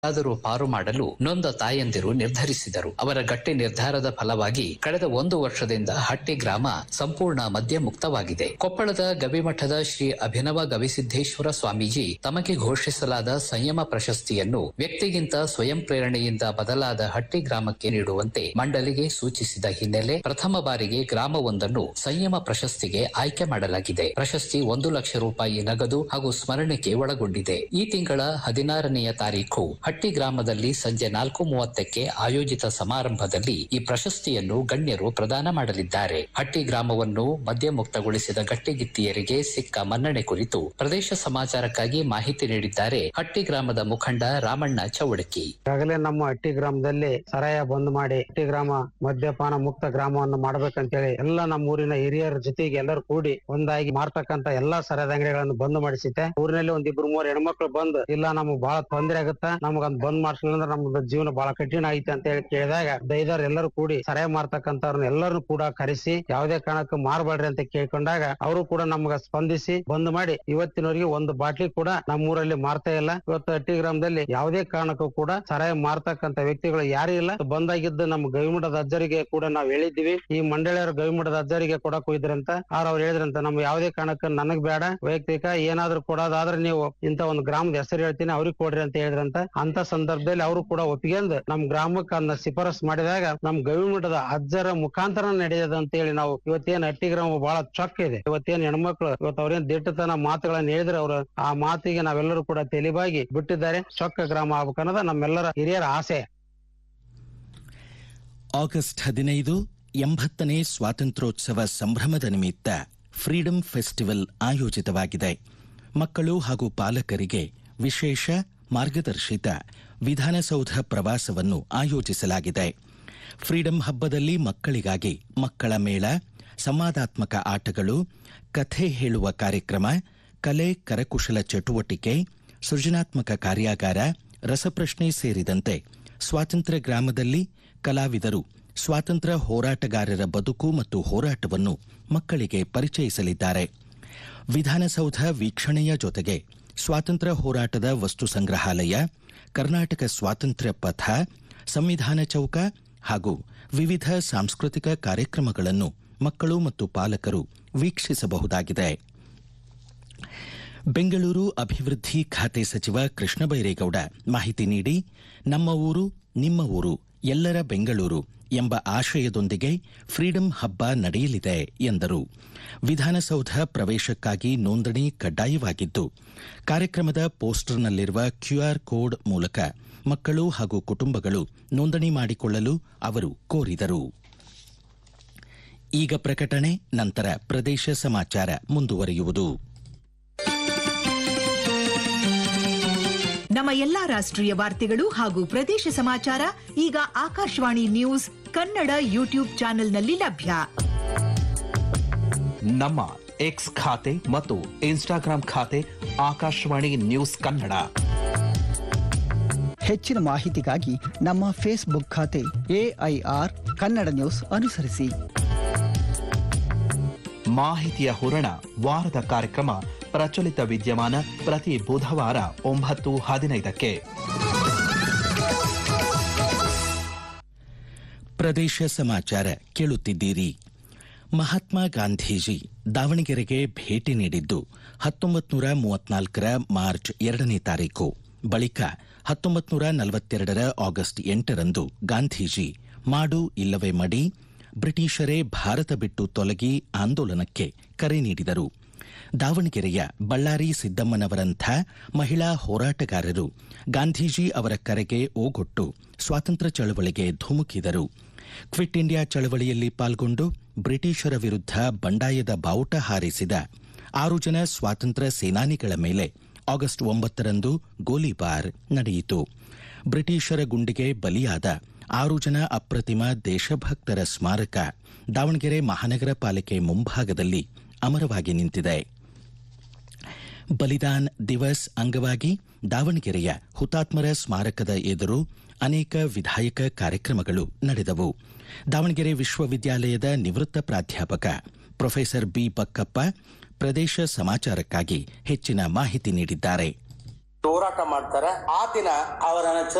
ಆದರೂ ಪಾರು ಮಾಡಲು ನೊಂದ ತಾಯಂದಿರು ನಿರ್ಧರಿಸಿದರು ಅವರ ಗಟ್ಟಿ ನಿರ್ಧಾರದ ಫಲವಾಗಿ ಕಳೆದ ಒಂದು ವರ್ಷದಿಂದ ಹಟ್ಟಿ ಗ್ರಾಮ ಸಂಪೂರ್ಣ ಮದ್ಯ ಮುಕ್ತವಾಗಿದೆ ಕೊಪ್ಪಳದ ಗವಿಮಠದ ಶ್ರೀ ಅಭಿನವ ಗವಿಸಿದ್ದೇಶ್ವರ ಸ್ವಾಮೀಜಿ ತಮಗೆ ಘೋಷಿಸಲಾದ ಸಂಯಮ ಪ್ರಶಸ್ತಿಯನ್ನು ವ್ಯಕ್ತಿಗಿಂತ ಸ್ವಯಂ ಪ್ರೇರಣೆಯಿಂದ ಬದಲಾದ ಹಟ್ಟಿ ಗ್ರಾಮಕ್ಕೆ ನೀಡುವಂತೆ ಮಂಡಳಿಗೆ ಸೂಚಿಸಿದ ಹಿನ್ನೆಲೆ ಪ್ರಥಮ ಬಾರಿಗೆ ಗ್ರಾಮವೊಂದನ್ನು ಸಂಯಮ ಪ್ರಶಸ್ತಿಗೆ ಆಯ್ಕೆ ಮಾಡಲಾಗಿದೆ ಪ್ರಶಸ್ತಿ ಒಂದು ಲಕ್ಷ ರೂಪಾಯಿ ನಗದು ಹಾಗೂ ಸ್ಮರಣಿಕೆ ಒಳಗೊಂಡಿದೆ ಈ ತಿಂಗಳ ಹದಿನಾರನೆಯ ತಾರೀಖು ಹಟ್ಟಿ ಗ್ರಾಮದಲ್ಲಿ ಸಂಜೆ ನಾಲ್ಕು ಮೂವತ್ತಕ್ಕೆ ಆಯೋಜಿತ ಸಮಾರಂಭದಲ್ಲಿ ಈ ಪ್ರಶಸ್ತಿಯನ್ನು ಗಣ್ಯರು ಪ್ರದಾನ ಮಾಡಲಿದ್ದಾರೆ ಹಟ್ಟಿ ಗ್ರಾಮವನ್ನು ಮದ್ಯಮುಕ್ತಗೊಳಿಸಿದ ಗಟ್ಟಿಗಿತ್ತಿಯರಿಗೆ ಸಿಕ್ಕ ಮನ್ನಣೆ ಕುರಿತು ಪ್ರದೇಶ ಸಮಾಚಾರಕ್ಕಾಗಿ ಮಾಹಿತಿ ನೀಡಿದ್ದಾರೆ ಹಟ್ಟಿ ಗ್ರಾಮದ ಮುಖಂಡ ರಾಮಣ್ಣ ಚೌಡಕಿ ಈಗಾಗಲೇ ನಮ್ಮ ಹಟ್ಟಿ ಗ್ರಾಮದಲ್ಲಿ ಸರಾಯ ಬಂದ್ ಮಾಡಿ ಹಟ್ಟಿ ಗ್ರಾಮ ಮದ್ಯಪಾನ ಮುಕ್ತ ಗ್ರಾಮವನ್ನು ಮಾಡ್ಬೇಕಂತೇಳಿ ಎಲ್ಲ ನಮ್ಮ ಊರಿನ ಹಿರಿಯರ ಜೊತೆಗೆ ಎಲ್ಲರೂ ಕೂಡಿ ಒಂದಾಗಿ ಮಾರ್ತಕ್ಕಂತ ಎಲ್ಲಾ ಸರಾಯದ ಅಂಗಡಿಗಳನ್ನು ಬಂದ್ ಮಾಡಿಸಿದ್ದೆ ಊರಿನಲ್ಲಿ ಒಂದ್ ಇಬ್ರು ಮೂರು ಹೆಣ್ಮಕ್ಳು ಬಂದ್ ಇಲ್ಲ ನಮಗ್ ಬಹಳ ತೊಂದರೆ ಆಗುತ್ತ ನಮಗ್ ಬಂದ್ ಮಾಡ್ಸಲಿಲ್ಲ ಅಂದ್ರೆ ನಮ್ದು ಜೀವನ ಬಹಳ ಕಠಿಣ ಐತೆ ಅಂತ ಹೇಳಿ ಕೇಳಿದಾಗ ದೈದಾರ್ ಎಲ್ಲರೂ ಕೂಡಿ ಸರಾಯ ಮಾರ್ತಕ್ಕಂಥವ್ರನ್ನ ಎಲ್ಲರೂ ಕೂಡ ಕರೆಸಿ ಯಾವುದೇ ಕಾರಣಕ್ಕೂ ಮಾರಬೇಡ್ರಿ ಅಂತ ಕೇಳ್ಕೊಂಡಾಗ ಅವರು ಕೂಡ ನಮ್ಗ ಸ್ಪಂದಿಸಿ ಬಂದ್ ಮಾಡಿ ಇವತ್ತಿನವರೆಗೆ ಒಂದು ಬಾಟ್ಲಿ ಕೂಡ ನಮ್ಮೂರಲ್ಲಿ ಮಾರ್ತಾ ಇಲ್ಲ ಇವತ್ತು ಹಟ್ಟಿ ಗ್ರಾಮದಲ್ಲಿ ಯಾವುದೇ ಕಾರಣಕ್ಕೂ ಕೂಡ ಸರಾಯ ಮಾರ್ತಕ್ಕಂತ ವ್ಯಕ್ತಿಗಳು ಯಾರು ಇಲ್ಲ ಬಂದಾಗಿದ್ದು ನಮ್ಮ ಗವಿಮಠದ ಅಜ್ಜರಿಗೆ ಕೂಡ ನಾವು ಹೇಳಿದ್ವಿ ಈ ಮಂಡಳಿಯವರು ಗವಿಮಠದ ಅಜ್ಜರಿಗೆ ಕೊಡಕ್ ಹೋಗಿದ್ರಂತ ಆರ್ ಅವ್ರು ಹೇಳಿದ್ರಂತ ನಮ್ಗೆ ಯಾವುದೇ ಕಾರಣಕ್ಕೂ ನನಗ್ ಬೇಡ ವೈಯಕ್ತಿಕ ಏನಾದ್ರೂ ಕೊಡೋದಾದ್ರೆ ನೀವು ಇಂತ ಒಂದು ಗ್ರಾಮದ ಹೆಸರು ಹೇಳ್ತೀನಿ ಅವ್ರಿಗೆ ಕೊಡ್ರಿ ಅಂತ ಹೇಳಿದ್ರಂತ ಅಂತ ಸಂದರ್ಭದಲ್ಲಿ ಅವರು ಕೂಡ ಒಪ್ಪಿಗೆಂದು ನಮ್ ಗ್ರಾಮಕ್ಕೆ ಅದನ್ನ ಶಿಫಾರಸ್ ಮಾಡಿದಾಗ ನಮ್ ಗವಿಮಠದ ಅಜ್ಜರ ಮುಖಾಂತರ ನಡೆಯದ ಅಂತ ಹೇಳಿ ನಾವು ಇವತ್ತೇನ್ ಹಟ್ಟಿ ಗ್ರಾಮ ಬಹಳ ಚೊಕ್ಕ ಇದೆ ಇವತ್ತೇನ್ ಹೆಣ್ಮಕ್ಳು ಇವತ್ತು ಅವ್ರೇನ್ ದಿಟ್ಟತನ ಮಾತುಗಳನ್ನ ಹೇಳಿದ್ರೆ ಅವರು ಆ ಮಾತಿಗೆ ನಾವೆಲ್ಲರೂ ಕೂಡ ತೆಲಿಬಾಗಿ ಬಿಟ್ಟಿದ್ದಾರೆ ಚೊಕ್ಕ ಗ್ರಾಮ ಆಗ್ಬೇಕನ್ನೋದ ನಮ್ಮೆಲ್ಲರ ಹಿರಿಯರ ಆಸೆ ಆಗಸ್ಟ್ ಹದಿನೈದು ಎಂಬತ್ತನೇ ಸ್ವಾತಂತ್ರ್ಯೋತ್ಸವ ಸಂಭ್ರಮದ ನಿಮಿತ್ತ ಫ್ರೀಡಂ ಫೆಸ್ಟಿವಲ್ ಆಯೋಜಿತವಾಗಿದೆ ಮಕ್ಕಳು ಹಾಗೂ ಪಾಲಕರಿಗೆ ವಿಶೇಷ ಮಾರ್ಗದರ್ಶಿತ ವಿಧಾನಸೌಧ ಪ್ರವಾಸವನ್ನು ಆಯೋಜಿಸಲಾಗಿದೆ ಫ್ರೀಡಂ ಹಬ್ಬದಲ್ಲಿ ಮಕ್ಕಳಿಗಾಗಿ ಮಕ್ಕಳ ಮೇಳ ಸಂವಾದಾತ್ಮಕ ಆಟಗಳು ಕಥೆ ಹೇಳುವ ಕಾರ್ಯಕ್ರಮ ಕಲೆ ಕರಕುಶಲ ಚಟುವಟಿಕೆ ಸೃಜನಾತ್ಮಕ ಕಾರ್ಯಾಗಾರ ರಸಪ್ರಶ್ನೆ ಸೇರಿದಂತೆ ಸ್ವಾತಂತ್ರ್ಯ ಗ್ರಾಮದಲ್ಲಿ ಕಲಾವಿದರು ಸ್ವಾತಂತ್ರ್ಯ ಹೋರಾಟಗಾರರ ಬದುಕು ಮತ್ತು ಹೋರಾಟವನ್ನು ಮಕ್ಕಳಿಗೆ ಪರಿಚಯಿಸಲಿದ್ದಾರೆ ವಿಧಾನಸೌಧ ವೀಕ್ಷಣೆಯ ಜೊತೆಗೆ ಸ್ವಾತಂತ್ರ್ಯ ಹೋರಾಟದ ವಸ್ತು ಸಂಗ್ರಹಾಲಯ ಕರ್ನಾಟಕ ಸ್ವಾತಂತ್ರ್ಯ ಪಥ ಸಂವಿಧಾನ ಚೌಕ ಹಾಗೂ ವಿವಿಧ ಸಾಂಸ್ಕೃತಿಕ ಕಾರ್ಯಕ್ರಮಗಳನ್ನು ಮಕ್ಕಳು ಮತ್ತು ಪಾಲಕರು ವೀಕ್ಷಿಸಬಹುದಾಗಿದೆ ಬೆಂಗಳೂರು ಅಭಿವೃದ್ಧಿ ಖಾತೆ ಸಚಿವ ಕೃಷ್ಣ ಬೈರೇಗೌಡ ಮಾಹಿತಿ ನೀಡಿ ನಮ್ಮ ಊರು ನಿಮ್ಮ ಊರು ಎಲ್ಲರ ಬೆಂಗಳೂರು ಎಂಬ ಆಶಯದೊಂದಿಗೆ ಫ್ರೀಡಂ ಹಬ್ಬ ನಡೆಯಲಿದೆ ಎಂದರು ವಿಧಾನಸೌಧ ಪ್ರವೇಶಕ್ಕಾಗಿ ನೋಂದಣಿ ಕಡ್ಡಾಯವಾಗಿದ್ದು ಕಾರ್ಯಕ್ರಮದ ಪೋಸ್ಟರ್ನಲ್ಲಿರುವ ಕ್ಯೂಆರ್ ಕೋಡ್ ಮೂಲಕ ಮಕ್ಕಳು ಹಾಗೂ ಕುಟುಂಬಗಳು ನೋಂದಣಿ ಮಾಡಿಕೊಳ್ಳಲು ಅವರು ಕೋರಿದರು ಈಗ ಪ್ರಕಟಣೆ ನಂತರ ಪ್ರದೇಶ ಸಮಾಚಾರ ಮುಂದುವರಿಯುವುದು ನಮ್ಮ ಎಲ್ಲಾ ರಾಷ್ಟ್ರೀಯ ವಾರ್ತೆಗಳು ಹಾಗೂ ಪ್ರದೇಶ ಸಮಾಚಾರ ಈಗ ಆಕಾಶವಾಣಿ ನ್ಯೂಸ್ ಕನ್ನಡ ಯೂಟ್ಯೂಬ್ ಚಾನೆಲ್ನಲ್ಲಿ ಲಭ್ಯ ನಮ್ಮ ಎಕ್ಸ್ ಖಾತೆ ಮತ್ತು ಇನ್ಸ್ಟಾಗ್ರಾಂ ಖಾತೆ ಆಕಾಶವಾಣಿ ನ್ಯೂಸ್ ಕನ್ನಡ ಹೆಚ್ಚಿನ ಮಾಹಿತಿಗಾಗಿ ನಮ್ಮ ಫೇಸ್ಬುಕ್ ಖಾತೆ ಎಐಆರ್ ಕನ್ನಡ ನ್ಯೂಸ್ ಅನುಸರಿಸಿ ಮಾಹಿತಿಯ ಹೂರಣ ವಾರದ ಕಾರ್ಯಕ್ರಮ ಪ್ರಚಲಿತ ವಿದ್ಯಮಾನ ಪ್ರತಿ ಬುಧವಾರ ಒಂಬತ್ತು ಹದಿನೈದಕ್ಕೆ ಪ್ರದೇಶ ಸಮಾಚಾರ ಕೇಳುತ್ತಿದ್ದೀರಿ ಮಹಾತ್ಮ ಗಾಂಧೀಜಿ ದಾವಣಗೆರೆಗೆ ಭೇಟಿ ನೀಡಿದ್ದು ಹತ್ತೊಂಬತ್ತು ನೂರ ಮೂವತ್ನಾಲ್ಕರ ಮಾರ್ಚ್ ಎರಡನೇ ತಾರೀಕು ಬಳಿಕ ಹತ್ತೊಂಬತ್ತು ನೂರ ನಲವತ್ತೆರಡರ ಆಗಸ್ಟ್ ಎಂಟರಂದು ಗಾಂಧೀಜಿ ಮಾಡು ಇಲ್ಲವೇ ಮಡಿ ಬ್ರಿಟಿಷರೇ ಭಾರತ ಬಿಟ್ಟು ತೊಲಗಿ ಆಂದೋಲನಕ್ಕೆ ಕರೆ ನೀಡಿದರು ದಾವಣಗೆರೆಯ ಬಳ್ಳಾರಿ ಸಿದ್ದಮ್ಮನವರಂಥ ಮಹಿಳಾ ಹೋರಾಟಗಾರರು ಗಾಂಧೀಜಿ ಅವರ ಕರೆಗೆ ಓಗೊಟ್ಟು ಸ್ವಾತಂತ್ರ್ಯ ಚಳವಳಿಗೆ ಧುಮುಕಿದರು ಕ್ವಿಟ್ ಇಂಡಿಯಾ ಚಳವಳಿಯಲ್ಲಿ ಪಾಲ್ಗೊಂಡು ಬ್ರಿಟಿಷರ ವಿರುದ್ಧ ಬಂಡಾಯದ ಬಾವುಟ ಹಾರಿಸಿದ ಆರು ಜನ ಸ್ವಾತಂತ್ರ್ಯ ಸೇನಾನಿಗಳ ಮೇಲೆ ಆಗಸ್ಟ್ ಒಂಬತ್ತರಂದು ಗೋಲಿಬಾರ್ ನಡೆಯಿತು ಬ್ರಿಟಿಷರ ಗುಂಡಿಗೆ ಬಲಿಯಾದ ಆರು ಜನ ಅಪ್ರತಿಮ ದೇಶಭಕ್ತರ ಸ್ಮಾರಕ ದಾವಣಗೆರೆ ಮಹಾನಗರ ಪಾಲಿಕೆ ಮುಂಭಾಗದಲ್ಲಿ ಅಮರವಾಗಿ ನಿಂತಿದೆ ಬಲಿದಾನ್ ದಿವಸ್ ಅಂಗವಾಗಿ ದಾವಣಗೆರೆಯ ಹುತಾತ್ಮರ ಸ್ಮಾರಕದ ಎದುರು ಅನೇಕ ವಿಧಾಯಕ ಕಾರ್ಯಕ್ರಮಗಳು ನಡೆದವು ದಾವಣಗೆರೆ ವಿಶ್ವವಿದ್ಯಾಲಯದ ನಿವೃತ್ತ ಪ್ರಾಧ್ಯಾಪಕ ಪ್ರೊಫೆಸರ್ ಬಿ ಬಕ್ಕಪ್ಪ ಪ್ರದೇಶ ಸಮಾಚಾರಕ್ಕಾಗಿ ಹೆಚ್ಚಿನ ಮಾಹಿತಿ ನೀಡಿದ್ದಾರೆ ಹೋರಾಟ ಮಾಡ್ತಾರೆ ಆ ದಿನ ಅವರನ್ನ